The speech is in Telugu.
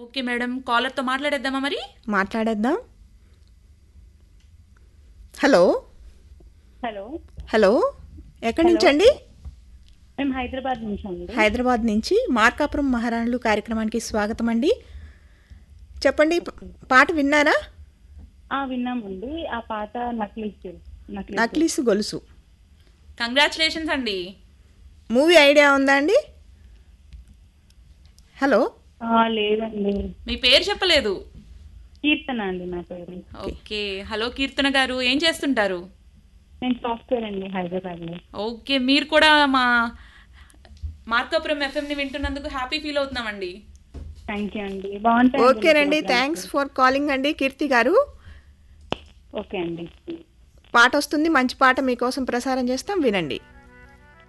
ఓకే మేడం కాలర్తో మాట్లాడేద్దామా మరి మాట్లాడేద్దాం హలో హలో హలో ఎక్కడి నుంచి అండి మేము హైదరాబాద్ నుంచి అండి హైదరాబాద్ నుంచి మార్కాపురం మహారాణులు కార్యక్రమానికి స్వాగతం అండి చెప్పండి ప- పాట విన్నారా ఆ విన్నామండి ఆ పాట నక్లీస్ నక్లీస్ నక్లీసు గొలుసు కంగ్రాచులేషన్స్ అండి మూవీ ఐడియా ఉందా అండి హలో ఆ, లేదండి మీ పేరు చెప్పలేదు కీర్తన అండి నా పేరు ఓకే హలో కీర్తన గారు ఏం చేస్తుంటారు నేను సాఫ్ట్వేర్ అండి హైదరాబాద్ లో ఓకే మీరు కూడా మా మార్కాపురం ఎఫ్ఎంని వింటున్నందుకు హ్యాపీ ఫీల్ అవుతున్నామండి థ్యాంక్ యూ అండి బాగుంటాయి ఓకేనండి థ్యాంక్స్ ఫర్ కాలింగ్ అండి కీర్తి గారు ఓకే అండి పాట వస్తుంది మంచి పాట మీకోసం ప్రసారం చేస్తాం వినండి